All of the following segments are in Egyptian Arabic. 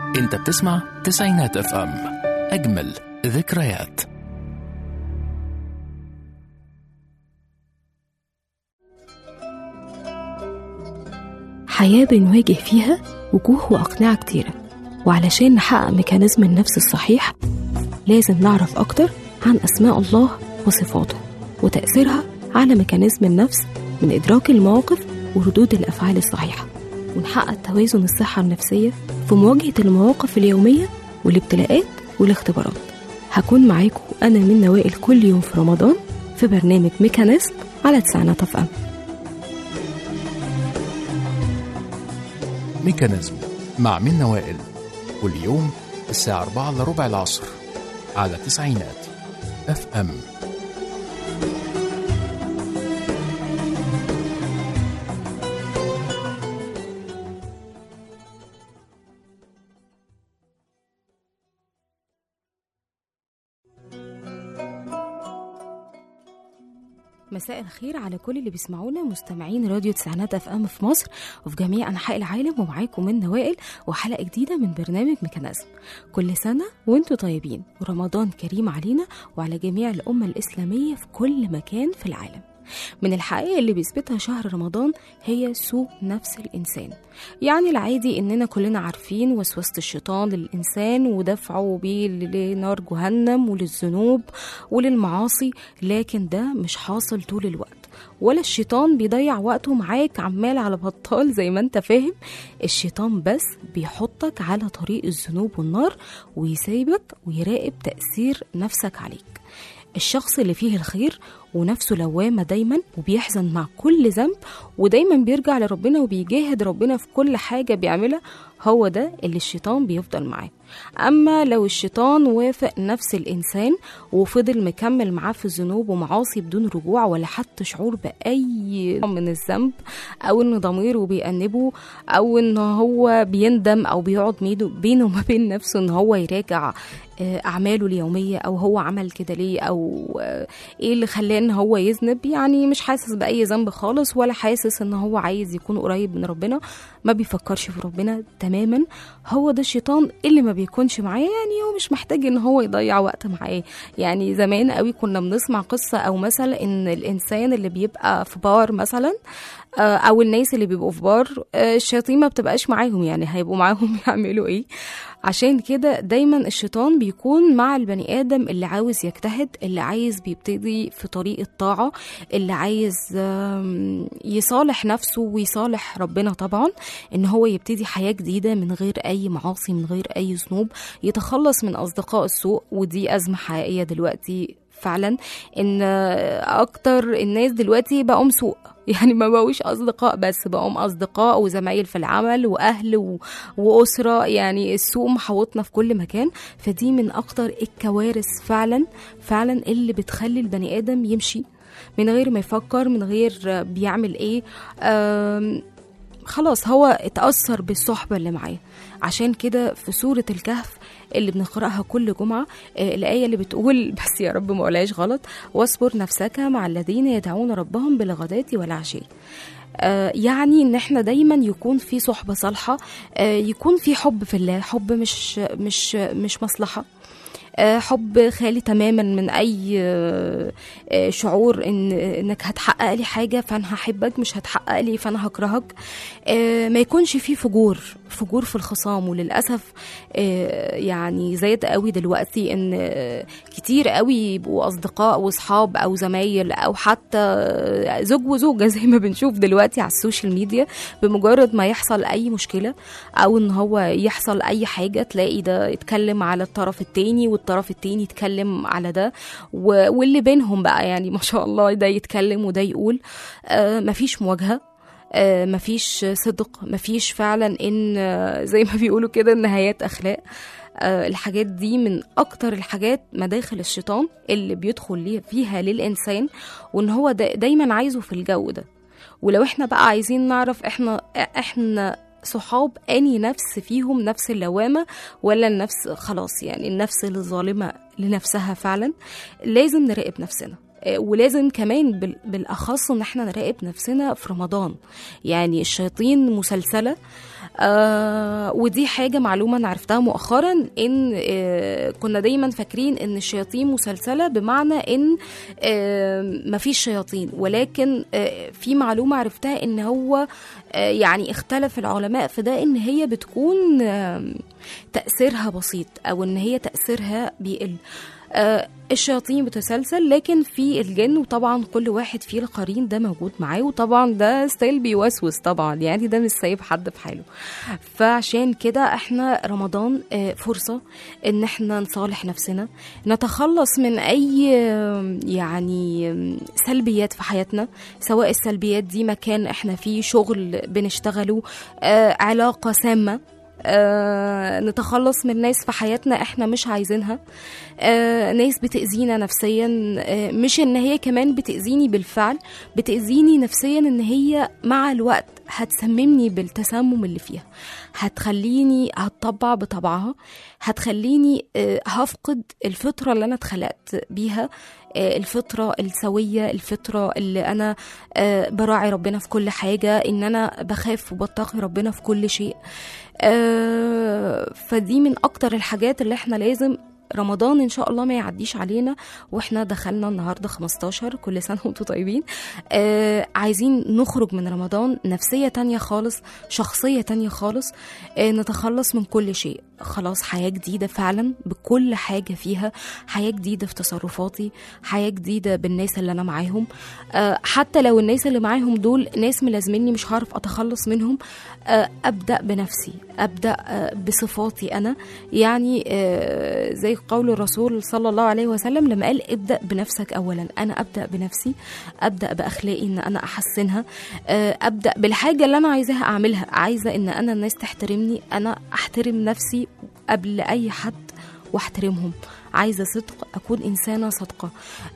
انت بتسمع تسعينات اف ام اجمل ذكريات حياة بنواجه فيها وجوه وأقنعة كتيرة وعلشان نحقق ميكانيزم النفس الصحيح لازم نعرف أكتر عن أسماء الله وصفاته وتأثيرها على ميكانيزم النفس من إدراك المواقف وردود الأفعال الصحيحة ونحقق توازن الصحة النفسية في مواجهة المواقف اليومية والابتلاءات والاختبارات هكون معاكم أنا من نوائل كل يوم في رمضان في برنامج ميكانيزم على تسعينات اف ام ميكانيزم مع منى وائل كل يوم الساعة 4 إلا ربع العصر على تسعينات اف ام مساء الخير على كل اللي بيسمعونا مستمعين راديو تسعينات اف ام في مصر وفي جميع انحاء العالم ومعاكم من نوائل وحلقه جديده من برنامج ميكانيزم كل سنه وانتم طيبين ورمضان كريم علينا وعلى جميع الامه الاسلاميه في كل مكان في العالم من الحقائق اللي بيثبتها شهر رمضان هي سوء نفس الإنسان يعني العادي إننا كلنا عارفين وسوسة الشيطان للإنسان ودفعه بيه لنار جهنم وللذنوب وللمعاصي لكن ده مش حاصل طول الوقت ولا الشيطان بيضيع وقته معاك عمال على بطال زي ما انت فاهم الشيطان بس بيحطك على طريق الذنوب والنار ويسيبك ويراقب تأثير نفسك عليك الشخص اللي فيه الخير ونفسه لوامة دايما وبيحزن مع كل ذنب ودايما بيرجع لربنا وبيجاهد ربنا في كل حاجة بيعملها هو ده اللي الشيطان بيفضل معاه أما لو الشيطان وافق نفس الإنسان وفضل مكمل معاه في الذنوب ومعاصي بدون رجوع ولا حتى شعور بأي من الذنب أو إن ضميره بيأنبه أو إن هو بيندم أو بيقعد بينه وما بين نفسه إن هو يراجع أعماله اليومية أو هو عمل كده ليه أو إيه اللي خلاه إن هو يذنب يعني مش حاسس بأي ذنب خالص ولا حاسس إن هو عايز يكون قريب من ربنا ما بيفكرش في ربنا تماما هو ده الشيطان اللي ما بيكونش معاه يعني هو مش محتاج إن هو يضيع وقت معاه يعني زمان قوي كنا بنسمع قصة أو مثل إن الإنسان اللي بيبقى في بار مثلا او الناس اللي بيبقوا في بار الشياطين ما بتبقاش معاهم يعني هيبقوا معاهم يعملوا ايه عشان كده دايما الشيطان بيكون مع البني ادم اللي عاوز يجتهد اللي عايز بيبتدي في طريق الطاعه اللي عايز يصالح نفسه ويصالح ربنا طبعا ان هو يبتدي حياه جديده من غير اي معاصي من غير اي ذنوب يتخلص من اصدقاء السوء ودي ازمه حقيقيه دلوقتي فعلا ان اكتر الناس دلوقتي بقوا سوء يعني ما بقوش اصدقاء بس بقوا اصدقاء وزمايل في العمل واهل و... واسره يعني السوء محوطنا في كل مكان فدي من اكتر الكوارث فعلا فعلا اللي بتخلي البني ادم يمشي من غير ما يفكر من غير بيعمل ايه آم... خلاص هو اتأثر بالصحبة اللي معاه عشان كده في سورة الكهف اللي بنقرأها كل جمعة آه الآية اللي بتقول بس يا رب ما قولهاش غلط واصبر نفسك مع الذين يدعون ربهم بالغداة والعشي آه يعني ان احنا دايما يكون في صحبة صالحة آه يكون في حب في الله حب مش مش مش مصلحة حب خالي تماما من اي شعور ان انك هتحقق لي حاجه فانا هحبك مش هتحقق لي فانا هكرهك ما يكونش فيه فجور فجور في الخصام وللاسف يعني زاد قوي دلوقتي ان كتير قوي يبقوا اصدقاء واصحاب او زمايل او حتى زوج وزوجه زي ما بنشوف دلوقتي على السوشيال ميديا بمجرد ما يحصل اي مشكله او ان هو يحصل اي حاجه تلاقي ده يتكلم على الطرف التاني والطرف التاني يتكلم على ده واللي بينهم بقى يعني ما شاء الله ده يتكلم وده يقول آه مفيش مواجهه آه مفيش صدق مفيش فعلا ان آه زي ما بيقولوا كده النهايات اخلاق آه الحاجات دي من اكتر الحاجات مداخل الشيطان اللي بيدخل فيها للانسان وان هو دا دايما عايزه في الجو ده ولو احنا بقى عايزين نعرف احنا احنا صحاب اني نفس فيهم نفس اللوامه ولا النفس خلاص يعني النفس الظالمه لنفسها فعلا لازم نراقب نفسنا آه، ولازم كمان بال- بالاخص ان احنا نراقب نفسنا في رمضان يعني الشياطين مسلسله آه ودي حاجة معلومة أنا عرفتها مؤخرا إن آه كنا دايما فاكرين إن الشياطين مسلسلة بمعنى إن آه مفيش شياطين ولكن آه في معلومة عرفتها إن هو آه يعني اختلف العلماء في ده إن هي بتكون آه تأثيرها بسيط أو إن هي تأثيرها بيقل آه الشياطين بتسلسل لكن في الجن وطبعا كل واحد فيه القرين ده موجود معاه وطبعا ده ستيل بيوسوس طبعا يعني ده مش سايب حد في حاله فعشان كده احنا رمضان آه، فرصة ان احنا نصالح نفسنا نتخلص من اي آه، يعني آم، سلبيات في حياتنا سواء السلبيات دي مكان احنا فيه شغل بنشتغله آه، علاقة سامة آه، نتخلص من ناس في حياتنا احنا مش عايزينها آه، ناس بتأذينا نفسيا آه، مش ان هي كمان بتأذيني بالفعل بتأذيني نفسيا ان هي مع الوقت هتسممني بالتسمم اللي فيها هتخليني هتطبع بطبعها هتخليني آه، هفقد الفطرة اللي انا اتخلقت بيها آه، الفطرة السوية الفطرة اللي انا آه، براعي ربنا في كل حاجة ان انا بخاف وبتقي ربنا في كل شيء آه، فدي من اكتر الحاجات اللي احنا لازم رمضان ان شاء الله ما يعديش علينا واحنا دخلنا النهارده 15 كل سنه وانتم طيبين آه عايزين نخرج من رمضان نفسيه تانية خالص شخصيه تانية خالص آه نتخلص من كل شيء خلاص حياه جديده فعلا بكل حاجه فيها حياه جديده في تصرفاتي حياه جديده بالناس اللي انا معاهم آه حتى لو الناس اللي معاهم دول ناس ملازمني مش هعرف اتخلص منهم آه ابدا بنفسي ابدا آه بصفاتي انا يعني آه زي قول الرسول صلى الله عليه وسلم لما قال ابدا بنفسك اولا انا ابدا بنفسي ابدا باخلاقي ان انا احسنها آه ابدا بالحاجه اللي انا عايزاها اعملها عايزه ان انا الناس تحترمني انا احترم نفسي قبل اي حد واحترمهم عايزه صدق اكون انسانه صادقه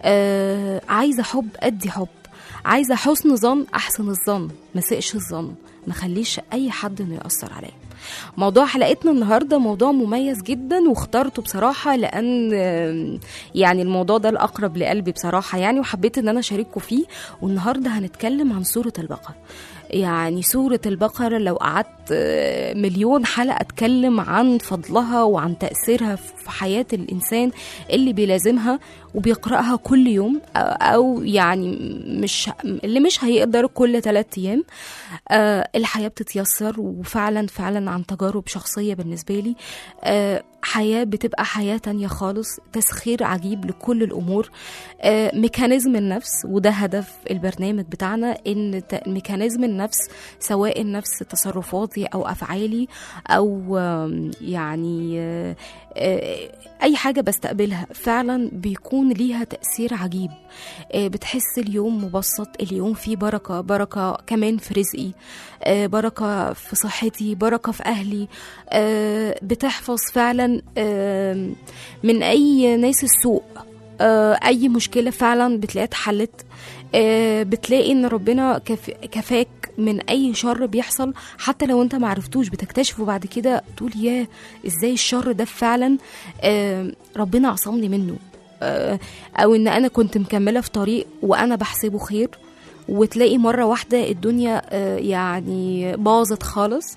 آه عايزه حب ادي حب عايزه حسن ظن احسن الظن ما سئش الظن ما خليش اي حد انه ياثر عليا موضوع حلقتنا النهارده موضوع مميز جدا واخترته بصراحه لان آم، يعني الموضوع ده الاقرب لقلبي بصراحه يعني وحبيت ان انا اشارككم فيه والنهارده هنتكلم عن سوره البقره يعني سورة البقرة لو قعدت آه، مليون حلقة أتكلم عن فضلها وعن تأثيرها في حياة الإنسان اللي بيلازمها وبيقرأها كل يوم أو- أو يعني مش اللي مش هيقدر كل ثلاثة أيام آه، الحياة بتتيسر وفعلا فعلا عن تجارب شخصية بالنسبة لي آه، حياة بتبقى حياة تانية خالص تسخير عجيب لكل الأمور آه، ميكانيزم النفس وده هدف البرنامج بتاعنا إن ت- ميكانيزم النفس سواء النفس تصرفاتي أو أفعالي أو آم، يعني آه، آه، أي حاجة بستقبلها فعلا بيكون ليها تأثير عجيب آه، بتحس اليوم مبسط اليوم فيه بركة بركة كمان في رزقي آه، بركة في صحتي بركة في أهلي آه، بتحفظ فعلا آه، من أي ناس السوء آه، أي مشكلة فعلا بتلاقيها اتحلت آه، بتلاقي ان ربنا كف... كفاك من اي شر بيحصل حتى لو انت معرفتوش بتكتشفه بعد كده تقول ياه ازاي الشر ده فعلا آه، ربنا عصمني منه آه، او ان انا كنت مكمله في طريق وانا بحسبه خير وتلاقي مرة واحدة الدنيا آه، يعني باظت خالص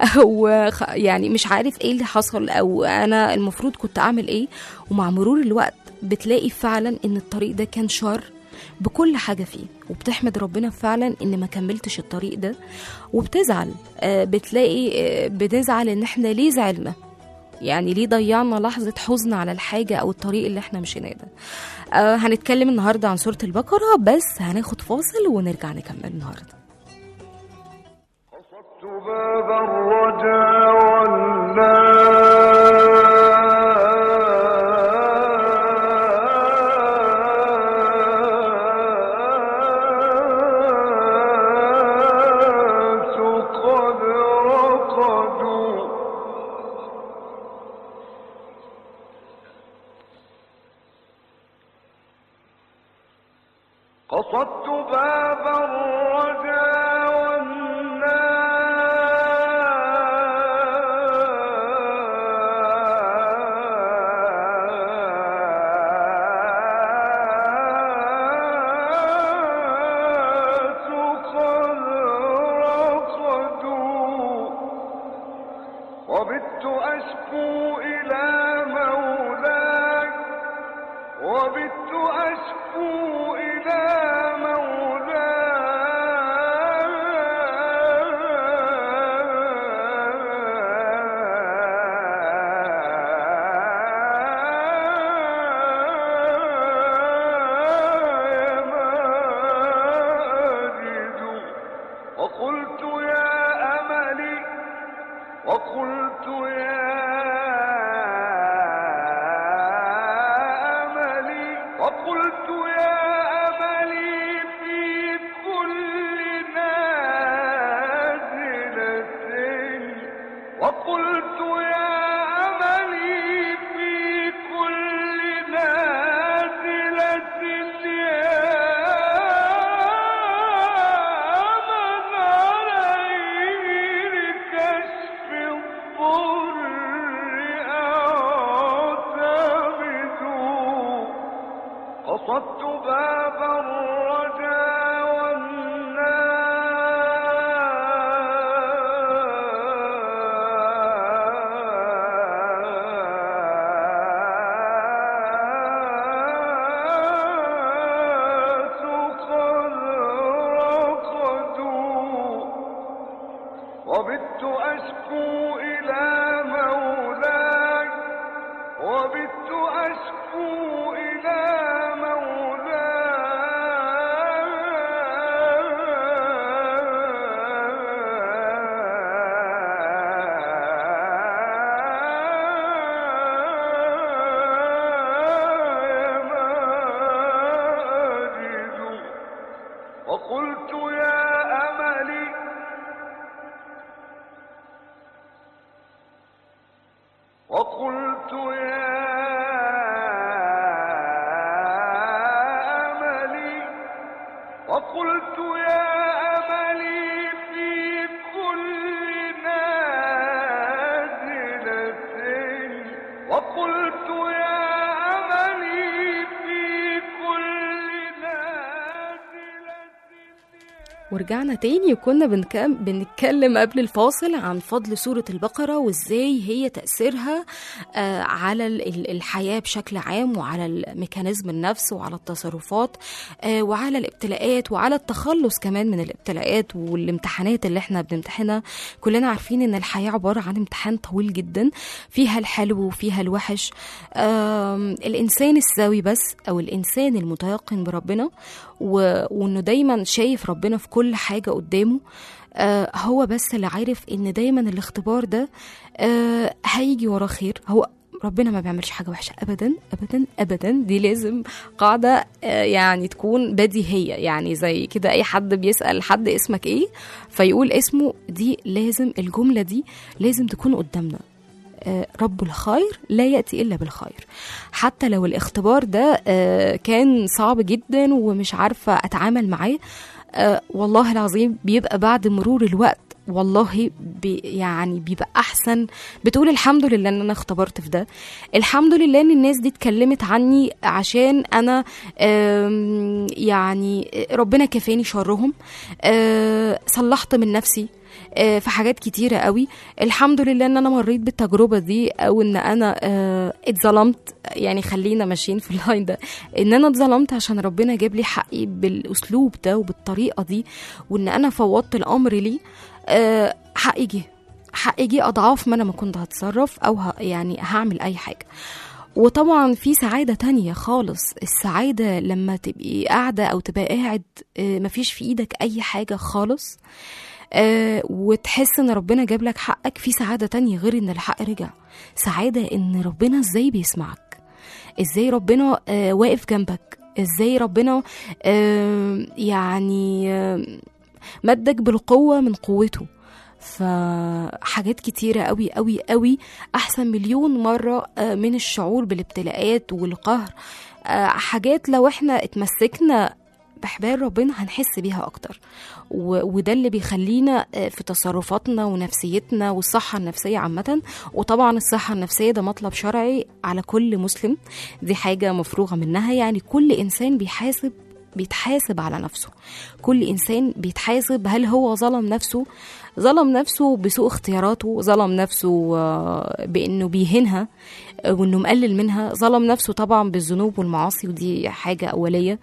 أو خ- يعني مش عارف ايه اللي حصل او انا المفروض كنت اعمل ايه ومع مرور الوقت بتلاقي فعلا ان الطريق ده كان شر بكل حاجة فيه وبتحمد ربنا فعلا ان ما كملتش الطريق ده وبتزعل آه، بتلاقي آه، بنزعل ان احنا ليه زعلنا يعني ليه ضيعنا لحظة حزن على الحاجة أو الطريق اللي احنا مشيناه ده آه هنتكلم النهاردة عن سورة البقرة بس هناخد فاصل ونرجع نكمل النهاردة قصدت باب الرجا والناس قد رقدوا قصدت باب الرجا وقلت يا أملي وقلت يا أملي وقلت يا أملي في كل نازلة وقلت يا أملي في كل نازلة يا من عليه لكشف الضر أعتمد قصدت باب الرجاء والناس قد رقدوا وبت أشكو إلى مولاي وبت أشكو إلى مولاي ماجد وقلت يا أملي وقلت يا أملي وقلت يا أملي في كل نازلة وقلت يا أملي في كل نازلة ورجعنا تاني وكنا بنكم... بنتكلم قبل الفاصل عن فضل سورة البقرة وازاي هي تأثيرها آه على ال- ال- الحياة بشكل عام وعلى الميكانيزم النفس وعلى التصرفات آه وعلى الابتلاءات وعلى التخلص كمان من الابتلاءات والامتحانات اللي احنا بنمتحنها كلنا عارفين ان الحياة عبارة عن امتحان طويل جدا فيها الحلو وفيها الوحش آم، الإنسان السوي بس أو الإنسان المتيقن بربنا و... وإنه دايما شايف ربنا في كل حاجة قدامه آه هو بس اللي عارف إن دايما الاختبار ده آه هيجي وراه خير هو ربنا ما بيعملش حاجة وحشة أبدا أبدا أبدا دي لازم قاعدة آه، يعني تكون بديهية يعني زي كده أي حد بيسأل حد اسمك إيه فيقول اسمه دي لازم الجملة دي لازم تكون قدامنا آه، رب الخير لا يأتي إلا بالخير حتى لو الاختبار ده آه، كان صعب جدا ومش عارفة أتعامل معاه آه، والله العظيم بيبقى بعد مرور الوقت والله بي يعني بيبقى احسن بتقول الحمد لله ان انا اختبرت في ده الحمد لله ان الناس دي اتكلمت عني عشان انا آم، يعني ربنا كفاني شرهم آه، صلحت من نفسي آه، في حاجات كتيرة قوي الحمد لله ان انا مريت بالتجربة دي او ان انا آه، اتظلمت يعني خلينا ماشيين في اللاين ده ان انا اتظلمت عشان ربنا جاب لي حقي بالاسلوب ده وبالطريقة دي وان انا فوضت الامر ليه آه، حقي جه حقي جه اضعاف ما انا ما كنت هتصرف او ه- يعني هعمل اي حاجة وطبعا في سعادة تانية خالص السعادة لما تبقي قاعدة أو تبقى قاعد آه، مفيش في إيدك أي حاجة خالص آه، وتحس ان ربنا جاب لك حقك في سعادة تانية غير ان الحق رجع سعادة ان ربنا ازاي بيسمعك ازاي ربنا آه، واقف جنبك ازاي ربنا آه، يعني آه، مدك بالقوة من قوته فحاجات كتيرة قوي قوي قوي أحسن مليون مرة آه، من الشعور بالابتلاءات والقهر آه، حاجات لو احنا اتمسكنا بحبال ربنا هنحس بيها أكتر و- وده اللي بيخلينا آه، في تصرفاتنا ونفسيتنا والصحة النفسية عامة وطبعا الصحة النفسية ده مطلب شرعي على كل مسلم دي حاجة مفروغة منها يعني كل إنسان بيحاسب بيتحاسب على نفسه كل إنسان بيتحاسب هل هو ظلم نفسه ظلم نفسه بسوء اختياراته ظلم نفسه آه، بأنه بيهينها آه، وأنه مقلل منها ظلم نفسه طبعا بالذنوب والمعاصي ودي حاجة أولية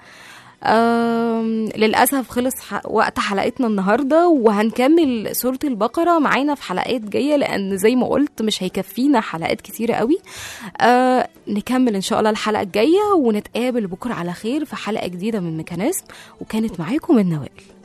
آم، للأسف خلص ح- وقت حلقتنا النهاردة وهنكمل سورة البقرة معانا في حلقات جاية لأن زي ما قلت مش هيكفينا حلقات كتيرة قوي آه نكمل إن شاء الله الحلقة الجاية ونتقابل بكرة على خير في حلقة جديدة من ميكانيزم وكانت معاكم النوال